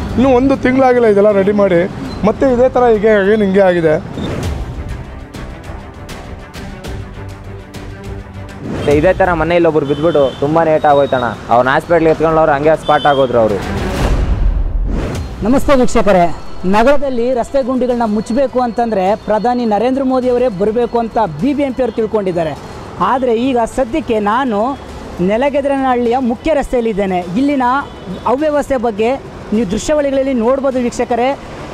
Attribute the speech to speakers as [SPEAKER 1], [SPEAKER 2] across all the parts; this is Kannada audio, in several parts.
[SPEAKER 1] ಇನ್ನೂ ಒಂದು ತಿಂಗಳಾಗಿಲ್ಲ ಇದೆಲ್ಲ ರೆಡಿ ಮಾಡಿ ಮತ್ತೆ ಇದೇ ಥರ ಹೀಗೆ ಏನು ಹಿಂಗೆ ಆಗಿದೆ
[SPEAKER 2] ಮತ್ತೆ ಇದೇ ಥರ ಮನೇಲಿ ಒಬ್ರು ಬಿದ್ದುಬಿಟ್ಟು ತುಂಬಾ ಲೇಟ್ ಆಗೋಯ್ತಣ್ಣ ಅವ್ರನ್ನ ಹಾಸ್ಪಿಟ್ಲಿಗೆ ಎತ್ಕೊಂಡವ್ರು ಹಂಗೆ ಸ್ಪಾಟ್ ಆಗೋದ್ರು ಅವರು
[SPEAKER 3] ನಮಸ್ತೆ ವೀಕ್ಷಕರೇ ನಗರದಲ್ಲಿ ರಸ್ತೆ ಗುಂಡಿಗಳನ್ನ ಮುಚ್ಚಬೇಕು ಅಂತಂದರೆ ಪ್ರಧಾನಿ ನರೇಂದ್ರ ಮೋದಿಯವರೇ ಬರಬೇಕು ಅಂತ ಬಿ ಬಿ ಎಂ ಪಿಯವರು ತಿಳ್ಕೊಂಡಿದ್ದಾರೆ ಆದರೆ ಈಗ ಸದ್ಯಕ್ಕೆ ನಾನು ನೆಲಗೆದರನಹಳ್ಳಿಯ ಮುಖ್ಯ ರಸ್ತೆಯಲ್ಲಿದ್ದೇನೆ ಇಲ್ಲಿನ ಅವ್ಯವಸ್ಥೆ ಬಗ್ಗೆ ನೀವು ದೃಶ್ಯಾವಳಿಗಳಲ್ಲಿ ನೋಡ್ಬೋದು ವೀಕ್ಷಕರೇ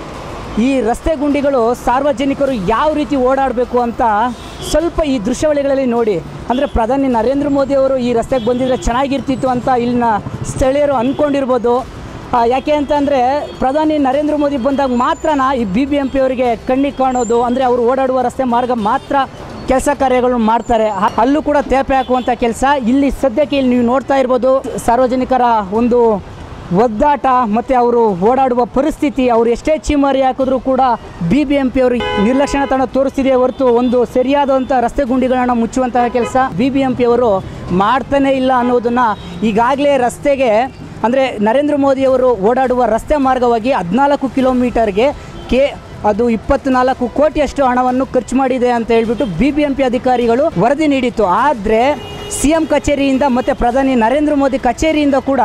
[SPEAKER 3] ಈ ರಸ್ತೆ ಗುಂಡಿಗಳು ಸಾರ್ವಜನಿಕರು ಯಾವ ರೀತಿ ಓಡಾಡಬೇಕು ಅಂತ ಸ್ವಲ್ಪ ಈ ದೃಶ್ಯಾವಳಿಗಳಲ್ಲಿ ನೋಡಿ ಅಂದರೆ ಪ್ರಧಾನಿ ನರೇಂದ್ರ ಮೋದಿಯವರು ಈ ರಸ್ತೆಗೆ ಬಂದಿದ್ರೆ ಚೆನ್ನಾಗಿರ್ತಿತ್ತು ಅಂತ ಇಲ್ಲಿನ ಸ್ಥಳೀಯರು ಅಂದ್ಕೊಂಡಿರ್ಬೋದು ಆ, ಯಾಕೆ ಅಂತಂದರೆ ಪ್ರಧಾನಿ ನರೇಂದ್ರ ಮೋದಿ ಬಂದಾಗ ಮಾತ್ರನ ಈ ಬಿ ಬಿ ಎಂ ಪಿ ಅವರಿಗೆ ಕಣ್ಣಿಗೆ ಕಾಣೋದು ಅಂದರೆ ಅವರು ಓಡಾಡುವ ರಸ್ತೆ ಮಾರ್ಗ ಮಾತ್ರ ಕೆಲಸ ಕಾರ್ಯಗಳು ಮಾಡ್ತಾರೆ ಹ- ಅಲ್ಲೂ ಕೂಡ ತೇಪೆ ಹಾಕುವಂಥ ಕೆಲಸ ಇಲ್ಲಿ ಸದ್ಯಕ್ಕೆ ಇಲ್ಲಿ ನೀವು ನೋಡ್ತಾ ಇರ್ಬೋದು ಸಾರ್ವಜನಿಕರ ಒಂದು ಒದ್ದಾಟ ಮತ್ತು ಅವರು ಓಡಾಡುವ ಪರಿಸ್ಥಿತಿ ಅವರು ಎಷ್ಟೇ ಚೀಮಾರಿ ಹಾಕಿದ್ರು ಕೂಡ ಬಿ ಬಿ ಎಂ ಪಿ ಅವರು ನಿರ್ಲಕ್ಷಣತನ ತೋರಿಸ್ತಿದೆ ಹೊರತು ಒಂದು ಸರಿಯಾದಂಥ ರಸ್ತೆ ಗುಂಡಿಗಳನ್ನು ಮುಚ್ಚುವಂತಹ ಕೆಲಸ ಬಿ ಬಿ ಎಂ ಪಿ ಅವರು ಮಾಡ್ತಾನೇ ಇಲ್ಲ ಅನ್ನೋದನ್ನು ಈಗಾಗಲೇ ರಸ್ತೆಗೆ ಅಂದರೆ ನರೇಂದ್ರ ಮೋದಿಯವರು ಓಡಾಡುವ ರಸ್ತೆ ಮಾರ್ಗವಾಗಿ ಹದಿನಾಲ್ಕು ಕಿಲೋಮೀಟರ್ಗೆ ಕೆ ಅದು ಇಪ್ಪತ್ನಾಲ್ಕು ಕೋಟಿಯಷ್ಟು ಹಣವನ್ನು ಖರ್ಚು ಮಾಡಿದೆ ಅಂತ ಹೇಳ್ಬಿಟ್ಟು ಬಿ ಬಿ ಎಂ ಪಿ ಅಧಿಕಾರಿಗಳು ವರದಿ ನೀಡಿತ್ತು ಆದರೆ ಸಿ ಎಂ ಕಚೇರಿಯಿಂದ ಮತ್ತು ಪ್ರಧಾನಿ ನರೇಂದ್ರ ಮೋದಿ ಕಚೇರಿಯಿಂದ ಕೂಡ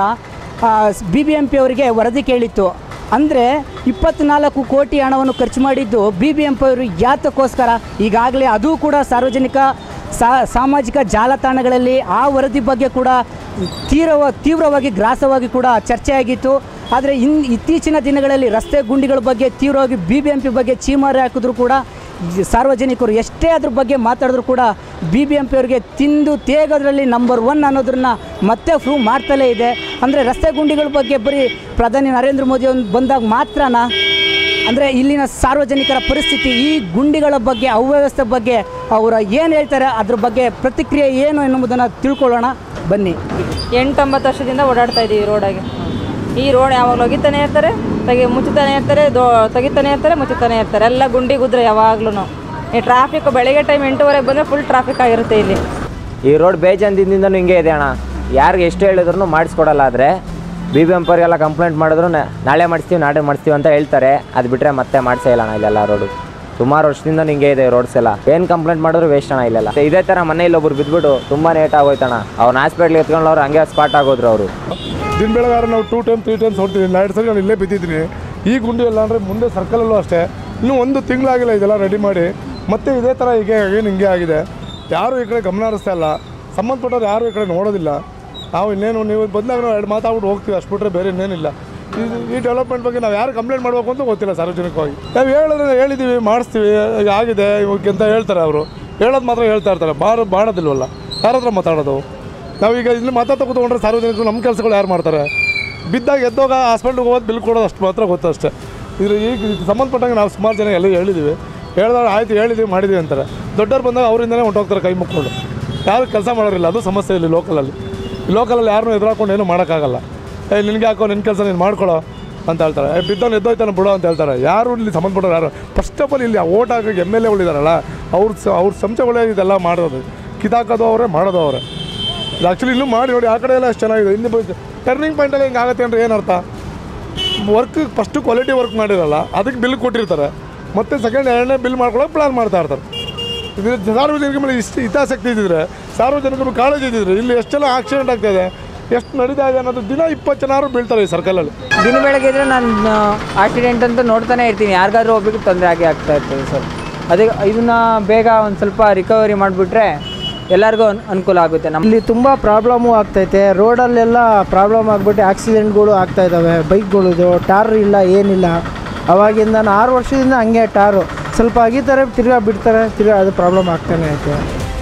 [SPEAKER 3] ಬಿ ಬಿ ಎಂ ಪಿ ಅವರಿಗೆ ವರದಿ ಕೇಳಿತ್ತು ಅಂದರೆ ಇಪ್ಪತ್ನಾಲ್ಕು ಕೋಟಿ ಹಣವನ್ನು ಖರ್ಚು ಮಾಡಿದ್ದು ಬಿ ಬಿ ಎಂ ಪಿ ಅವರು ಯಾತಕ್ಕೋಸ್ಕರ ಈಗಾಗಲೇ ಅದು ಕೂಡ ಸಾರ್ವಜನಿಕ ಸಾ ಸಾಮಾಜಿಕ ಜಾಲತಾಣಗಳಲ್ಲಿ ಆ ವರದಿ ಬಗ್ಗೆ ಕೂಡ ತೀವ್ರವ ತೀವ್ರವಾಗಿ ಗ್ರಾಸವಾಗಿ ಕೂಡ ಚರ್ಚೆಯಾಗಿತ್ತು ಆದರೆ ಇನ್ ಇತ್ತೀಚಿನ ದಿನಗಳಲ್ಲಿ ರಸ್ತೆ ಗುಂಡಿಗಳ ಬಗ್ಗೆ ತೀವ್ರವಾಗಿ ಬಿ ಬಿ ಎಂ ಪಿ ಬಗ್ಗೆ ಚೀಮಾರಿ ಹಾಕಿದ್ರು ಕೂಡ ಈ ಸಾರ್ವಜನಿಕರು ಎಷ್ಟೇ ಅದ್ರ ಬಗ್ಗೆ ಮಾತಾಡಿದ್ರು ಕೂಡ ಬಿ ಬಿ ಎಂ ಪಿ ಅವರಿಗೆ ತಿಂದು ತೇಗೋದ್ರಲ್ಲಿ ನಂಬರ್ ಒನ್ ಅನ್ನೋದನ್ನ ಮತ್ತೆ ಪ್ರೂವ್ ಮಾಡ್ತಲೇ ಇದೆ ಅಂದರೆ ರಸ್ತೆ ಗುಂಡಿಗಳ ಬಗ್ಗೆ ಬರೀ ಪ್ರಧಾನಿ ನರೇಂದ್ರ ಮೋದಿ ಅವ್ರು ಬಂದಾಗ ಮಾತ್ರನ ಅಂದರೆ ಇಲ್ಲಿನ ಸಾರ್ವಜನಿಕರ ಪರಿಸ್ಥಿತಿ ಈ ಗುಂಡಿಗಳ ಬಗ್ಗೆ ಅವ್ಯವಸ್ಥೆ ಬಗ್ಗೆ ಅವರು ಏನು ಹೇಳ್ತಾರೆ ಅದ್ರ ಬಗ್ಗೆ ಪ್ರತಿಕ್ರಿಯೆ ಏನು ಎನ್ನುವುದನ್ನು ತಿಳ್ಕೊಳ್ಳೋಣ ಬನ್ನಿ
[SPEAKER 4] ಎಂಟೊಂಬತ್ತು ವರ್ಷದಿಂದ ಓಡಾಡ್ತಾ ಇದ್ದೀವಿ ರೋಡಾಗೆ ಈ ರೋಡ್ ಯಾವಾಗಲೂ ಒಗಿತಾನೆ ಇರ್ತಾರೆ ತೆಗಿ ಮುಚ್ಚುತ್ತಾನೆ ಇರ್ತಾರೆ ದೋ ತೆಗಿತಾನೆ ಇರ್ತಾರೆ ಮುಚ್ಚುತ್ತಾನೆ ಇರ್ತಾರೆ ಎಲ್ಲ ಗುಂಡಿ ಗುದ್ರೆ ಯಾವಾಗ್ಲೂ ಈ ಟ್ರಾಫಿಕ್ ಬೆಳಗ್ಗೆ ಟೈಮ್ ಎಂಟೂವರೆಗೆ ಬಂದರೆ ಫುಲ್ ಟ್ರಾಫಿಕ್ ಆಗಿರುತ್ತೆ ಇಲ್ಲಿ
[SPEAKER 2] ಈ ರೋಡ್ ಬೇಜಾನ್ದಿಂದನೂ ಹಿಂಗೆ ಇದೆ ಅಣ್ಣ ಯಾರಿಗೆ ಎಷ್ಟು ಹೇಳಿದ್ರು ಮಾಡಿಸ್ಕೊಡಲ್ಲ ಆದರೆ ಬಿ ಬಿ ಎಂಪರಿಗೆಲ್ಲ ಕಂಪ್ಲೇಂಟ್ ಮಾಡಿದ್ರು ನ- ನಾಳೆ ಮಾಡಿಸ್ತೀವಿ ನಾಳೆ ಮಾಡಿಸ್ತೀವಿ ಅಂತ ಹೇಳ್ತಾರೆ ಅದು ಬಿಟ್ಟರೆ ಮತ್ತೆ ಮಾಡಿಸೇ ಇಲ್ಲ ಅಣ್ಣ ಇಲ್ಲೆಲ್ಲ ರೋಡು ಸುಮಾರು ವರ್ಷದಿಂದ ಹಿಂಗೆ ಇದೆ ರೋಡ್ಸ್ ಎಲ್ಲ ಏನು ಕಂಪ್ಲೇಂಟ್ ಮಾಡಿದ್ರು ವೇಸ್ಟ್ ಅಣ್ಣ ಇಲ್ಲೆಲ್ಲ ಮತ್ತೆ ಇದೇ ಥರ ಮನೇಲಿ ಒಬ್ರು ಬಿದ್ದುಬಿಟ್ಟು ತುಂಬಾ ಲೇಟ್ ಆಗೋಯ್ತಣ್ಣ ಅವ್ರನ್ನ ಹಾಸ್ಪಿಟ್ಲಿಗೆ ಎತ್ಕೊಂಡವ್ರು ಹಂಗೆ ಸ್ಪಾಟ್ ಆಗೋದ್ರು ಅವರು
[SPEAKER 1] ದಿನ ಬೆಳಗಾರ ನಾವು ಟೂ ಟೈಮ್ ತ್ರೀ ಟೈಮ್ಸ್ ಹೊಡ್ತೀವಿ ಎರಡು ಸರಿ ನಾನು ಇಲ್ಲೇ ಬಿದ್ದಿದ್ದೀನಿ ಈ ಗುಂಡಿ ಎಲ್ಲ ಅಂದರೆ ಮುಂದೆ ಸರ್ಕಲಲ್ಲೂ ಅಷ್ಟೇ ಇನ್ನೂ ಒಂದು ತಿಂಗಳಾಗಿಲ್ಲ ಇದೆಲ್ಲ ರೆಡಿ ಮಾಡಿ ಮತ್ತೆ ಇದೇ ಥರ ಹೀಗೆ ಏನು ಹಿಂಗೆ ಆಗಿದೆ ಯಾರೂ ಈ ಕಡೆ ಗಮನ ಹರಿಸ್ತಾ ಇಲ್ಲ ಸಂಬಂಧಪಟ್ಟವ್ರು ಯಾರೂ ಈ ಕಡೆ ನೋಡೋದಿಲ್ಲ ನಾವು ಇನ್ನೇನು ನೀವು ಬಂದಾಗ ನಾವು ಎರಡು ಮಾತಾಡ್ಬಿಟ್ಟು ಹೋಗ್ತೀವಿ ಅಷ್ಟು ಬಿಟ್ಟರೆ ಬೇರೆ ಇನ್ನೇನಿಲ್ಲ ಇದು ಈ ಡೆವಲಪ್ಮೆಂಟ್ ಬಗ್ಗೆ ನಾವು ಯಾರು ಕಂಪ್ಲೇಂಟ್ ಮಾಡಬೇಕು ಅಂತ ಗೊತ್ತಿಲ್ಲ ಸಾರ್ವಜನಿಕವಾಗಿ ನಾವು ಹೇಳಿದ್ರೆ ಹೇಳಿದ್ದೀವಿ ಮಾಡಿಸ್ತೀವಿ ಈಗ ಆಗಿದೆ ಇವಾಗ ಅಂತ ಹೇಳ್ತಾರೆ ಅವರು ಹೇಳೋದು ಮಾತ್ರ ಹೇಳ್ತಾ ಇರ್ತಾರೆ ಬಾರ ಮಾಡೋದಿಲ್ವಲ್ಲ ಯಾರ ಹತ್ರ ಮಾತಾಡೋದು ನಾವೀಗ ಇಲ್ಲಿ ಮಾತಾಡ್ತಾ ಕೂತ್ಕೊಂಡ್ರೆ ಸಾರ್ವಜನಿಕರು ನಮ್ಮ ಕೆಲಸಗಳು ಯಾರು ಮಾಡ್ತಾರೆ ಬಿದ್ದಾಗ ಎದ್ದೋಗ ಹಾಸ್ಪಿಟ್ಲಿಗೆ ಹೋಗೋದು ಬಿಲ್ ಕೊಡೋದು ಅಷ್ಟು ಮಾತ್ರ ಗೊತ್ತು ಅಷ್ಟೇ ಇದ್ರ ಈಗ ಇದಕ್ಕೆ ಸಂಬಂಧಪಟ್ಟಂಗೆ ನಾವು ಸುಮಾರು ಜನ ಎಲ್ಲ ಹೇಳಿದ್ದೀವಿ ಹೇಳಿದಾಗ ಆಯ್ತು ಹೇಳಿದ್ದೀವಿ ಮಾಡಿದ್ದೀವಿ ಅಂತಾರೆ ದೊಡ್ಡವ್ರು ಬಂದಾಗ ಅವರಿಂದನೇ ಹೊಂಟೋಗ್ತಾರೆ ಕೈ ಮುಕ್ಕೊಂಡು ಯಾರು ಕೆಲಸ ಮಾಡೋರಿಲ್ಲ ಅದು ಸಮಸ್ಯೆ ಇಲ್ಲಿ ಲೋಕಲಲ್ಲಿ ಈ ಲೋಕಲಲ್ಲಿ ಯಾರನ್ನೂ ಎದುರಾಕೊಂಡು ಏನೂ ಮಾಡೋಕ್ಕಾಗಲ್ಲ ಏ ನಿನಗೆ ಹಾಕೋ ನಿನ್ನ ಕೆಲಸ ನೀನು ಮಾಡ್ಕೊಳ್ಳೋ ಅಂತ ಹೇಳ್ತಾರೆ ಏ ಬಿದ್ದವನು ಎದ್ದೋಯ್ತಾನೆ ಬಿಡೋ ಅಂತ ಹೇಳ್ತಾರೆ ಯಾರು ಇಲ್ಲಿ ಸಂಬಂಧಪಟ್ಟವ್ರು ಯಾರು ಫಸ್ಟ್ ಆಫ್ ಆಲ್ ಇಲ್ಲಿ ಓಟ್ ಹಾಕಿ ಎಮ್ ಎಲ್ ಎಗಳಿದಾರಲ್ಲ ಅವ್ರ ಸ- ಅವ್ರ ಸಂಚಗಳೇ ಇದೆಲ್ಲ ಮಾಡೋದು ಕಿತಾಕೋದು ಅವರೇ ಮಾಡೋದು ಅವರೇ ಇದು ಆ್ಯಕ್ಚುಲಿ ಇನ್ನೂ ಮಾಡಿ ನೋಡಿ ಆ ಕಡೆ ಎಲ್ಲ ಅಷ್ಟು ಚೆನ್ನಾಗಿದೆ ಇಲ್ಲಿ ಟರ್ನಿಂಗ್ ಪಾಯಿಂಟಲ್ಲಿ ಹಿಂಗೆ ಆಗುತ್ತೆ ಅಂದರೆ ಏನರ್ಥ ವರ್ಕ್ ಫಸ್ಟು ಕ್ವಾಲಿಟಿ ವರ್ಕ್ ಮಾಡಿರಲ್ಲ ಅದಕ್ಕೆ ಬಿಲ್ ಕೊಟ್ಟಿರ್ತಾರೆ ಮತ್ತೆ ಸೆಕೆಂಡ್ ಎರಡನೇ ಬಿಲ್ ಮಾಡ್ಕೊಳ್ಳೋಕೆ ಪ್ಲಾನ್ ಮಾಡ್ತಾ ಇರ್ತಾರೆ ಇದು ಸಾರ್ವಜನಿಕರ ಮೇಲೆ ಇಷ್ಟು ಹಿತಾಸಕ್ತಿ ಇದ್ದಿದ್ರೆ ಸಾರ್ವಜನಿಕರು ಕಾಳಜಿ ಇದ್ದಿದ್ರೆ ಇಲ್ಲಿ ಎಷ್ಟೆಲ್ಲ ಆಕ್ಸಿಡೆಂಟ್ ಆಗ್ತಾ ಇದೆ ಎಷ್ಟು ನಡೀತಾ ಇದೆ ಅನ್ನೋದು ದಿನ ಇಪ್ಪತ್ತು ಜನ ಬೀಳ್ತಾರೆ ಈ ಸರ್ಕಲಲ್ಲಿ
[SPEAKER 5] ದಿನ ಬೆಳಗ್ಗೆ ಇದ್ರೆ ನಾನು ಆಕ್ಸಿಡೆಂಟ್ ಅಂತ ನೋಡ್ತಾನೆ ಇರ್ತೀನಿ ಯಾರಿಗಾದ್ರೂ ಒಬ್ರಿಗೆ ತೊಂದರೆ ಆಗಿ ಆಗ್ತಾ ಇರ್ತದೆ ಸರ್ ಅದೇ ಇದನ್ನ ಬೇಗ ಒಂದು ಸ್ವಲ್ಪ ರಿಕವರಿ ಮಾಡಿಬಿಟ್ರೆ ಎಲ್ಲರಿಗೂ ಅನ್- ಅನುಕೂಲ ಆಗುತ್ತೆ ನಮ್ಮ
[SPEAKER 6] ಇಲ್ಲಿ ತುಂಬ ಪ್ರಾಬ್ಲಮ್ಮು ಆಗ್ತೈತೆ ರೋಡಲ್ಲೆಲ್ಲ ಪ್ರಾಬ್ಲಮ್ ಆಗಿಬಿಟ್ಟು ಆಕ್ಸಿಡೆಂಟ್ಗಳು ಆಗ್ತಾ ಇದ್ದಾವೆ ಬೈಕ್ಗಳಿದು ಟಾರ್ ಇಲ್ಲ ಏನಿಲ್ಲ ಅವಾಗಿಂದ ನಾನು ಆರು ವರ್ಷದಿಂದ ಹಂಗೆ ಟಾರು ಸ್ವಲ್ಪ ಅಗಿತಾರೆ ತಿರ್ಗಾ ಬಿಡ್ತಾರೆ ತಿರ್ಗಾ ಅದು ಪ್ರಾಬ್ಲಮ್ ಆಗ್ತಾನೆ ಐತೆ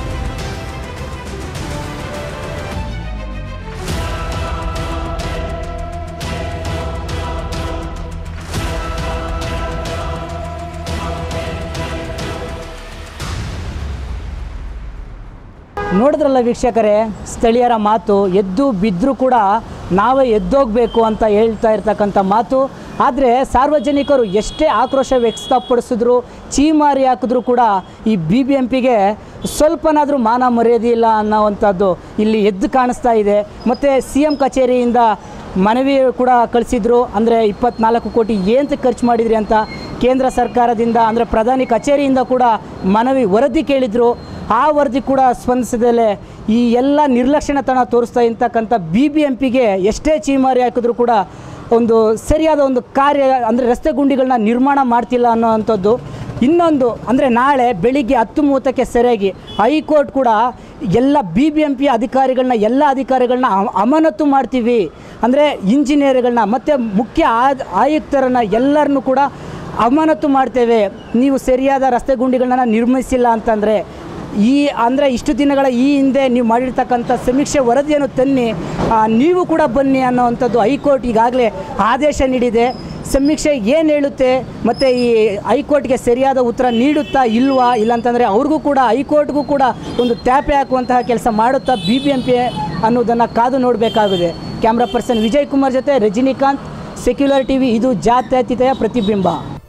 [SPEAKER 3] ನೋಡಿದ್ರಲ್ಲ ವೀಕ್ಷಕರೇ ಸ್ಥಳೀಯರ ಮಾತು ಎದ್ದು ಬಿದ್ದರೂ ಕೂಡ ನಾವೇ ಎದ್ದೋಗಬೇಕು ಅಂತ ಹೇಳ್ತಾ ಇರ್ತಕ್ಕಂಥ ಮಾತು ಆದರೆ ಸಾರ್ವಜನಿಕರು ಎಷ್ಟೇ ಆಕ್ರೋಶ ವ್ಯಕ್ತಪಡಿಸಿದ್ರು ಚೀಮಾರಿ ಹಾಕಿದ್ರು ಕೂಡ ಈ ಬಿ ಬಿ ಎಂ ಪಿಗೆ ಸ್ವಲ್ಪನಾದರೂ ಮಾನ ಮರ್ಯಾದೆ ಇಲ್ಲ ಅನ್ನೋವಂಥದ್ದು ಇಲ್ಲಿ ಎದ್ದು ಕಾಣಿಸ್ತಾ ಇದೆ ಮತ್ತು ಸಿ ಎಮ್ ಕಚೇರಿಯಿಂದ ಮನವಿ ಕೂಡ ಕಳಿಸಿದ್ರು ಅಂದರೆ ಇಪ್ಪತ್ನಾಲ್ಕು ಕೋಟಿ ಏನಂತ ಖರ್ಚು ಮಾಡಿದ್ರಿ ಅಂತ ಕೇಂದ್ರ ಸರ್ಕಾರದಿಂದ ಅಂದರೆ ಪ್ರಧಾನಿ ಕಚೇರಿಯಿಂದ ಕೂಡ ಮನವಿ ವರದಿ ಕೇಳಿದರು ಆ ವರದಿ ಕೂಡ ಸ್ಪಂದಿಸದಲ್ಲೇ ಈ ಎಲ್ಲ ನಿರ್ಲಕ್ಷಣತನ ತೋರಿಸ್ತಾ ಇರ್ತಕ್ಕಂಥ ಬಿ ಬಿ ಎಂ ಪಿಗೆ ಎಷ್ಟೇ ಚೀಮಾರಿ ಹಾಕಿದ್ರು ಕೂಡ ಒಂದು ಸರಿಯಾದ ಒಂದು ಕಾರ್ಯ ಅಂದರೆ ರಸ್ತೆ ಗುಂಡಿಗಳನ್ನ ನಿರ್ಮಾಣ ಮಾಡ್ತಿಲ್ಲ ಅನ್ನೋ ಅಂಥದ್ದು ಇನ್ನೊಂದು ಅಂದರೆ ನಾಳೆ ಬೆಳಿಗ್ಗೆ ಹತ್ತು ಮೂವತ್ತಕ್ಕೆ ಸರಿಯಾಗಿ ಹೈಕೋರ್ಟ್ ಕೂಡ ಎಲ್ಲ ಬಿ ಬಿ ಎಂ ಪಿ ಅಧಿಕಾರಿಗಳನ್ನ ಎಲ್ಲ ಅಧಿಕಾರಿಗಳನ್ನ ಅಮ- ಅಮಾನತು ಮಾಡ್ತೀವಿ ಅಂದರೆ ಇಂಜಿನಿಯರ್ಗಳನ್ನ ಮತ್ತು ಮುಖ್ಯ ಆ- ಆಯುಕ್ತರನ್ನ ಎಲ್ಲರನ್ನೂ ಕೂಡ ಅಮಾನತು ಮಾಡ್ತೇವೆ ನೀವು ಸರಿಯಾದ ರಸ್ತೆ ಗುಂಡಿಗಳನ್ನ ನಿರ್ಮಿಸಿಲ್ಲ ಅಂತಂದರೆ ಈ ಅಂದರೆ ಇಷ್ಟು ದಿನಗಳ ಈ ಹಿಂದೆ ನೀವು ಮಾಡಿರ್ತಕ್ಕಂಥ ಸಮೀಕ್ಷೆ ವರದಿಯನ್ನು ತನ್ನಿ ಆ, ನೀವು ಕೂಡ ಬನ್ನಿ ಅನ್ನೋವಂಥದ್ದು ಹೈಕೋರ್ಟ್ ಈಗಾಗಲೇ ಆದೇಶ ನೀಡಿದೆ ಸಮೀಕ್ಷೆ ಏನು ಹೇಳುತ್ತೆ ಮತ್ತು ಈ ಹೈಕೋರ್ಟ್ಗೆ ಸರಿಯಾದ ಉತ್ತರ ನೀಡುತ್ತಾ ಇಲ್ವಾ ಇಲ್ಲಾಂತಂದರೆ ಅವ್ರಿಗೂ ಕೂಡ ಹೈಕೋರ್ಟ್ಗೂ ಕೂಡ ಒಂದು ತ್ಯಾಪೆ ಹಾಕುವಂತಹ ಕೆಲಸ ಮಾಡುತ್ತಾ ಬಿ ಬಿ ಎಂ ಪಿ ಅನ್ನೋದನ್ನು ಕಾದು ನೋಡಬೇಕಾಗಿದೆ ಕ್ಯಾಮ್ರಾ ಪರ್ಸನ್ ವಿಜಯ್ ಕುಮಾರ್ ಜೊತೆ ರಜನಿಕಾಂತ್ ಸೆಕ್ಯುಲರ್ ಟಿವಿ ಇದು ಜಾತ್ಯತೀತೆಯ ಪ್ರತಿಬಿಂಬ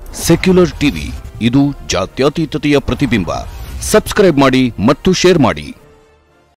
[SPEAKER 7] ಸೆಕ್ಯುಲರ್ ಟಿವಿ ಇದು ಜಾತ್ಯತೀತತೆಯ ಪ್ರತಿಬಿಂಬ ಸಬ್ಸ್ಕ್ರೈಬ್ ಮಾಡಿ ಮತ್ತು ಶೇರ್ ಮಾಡಿ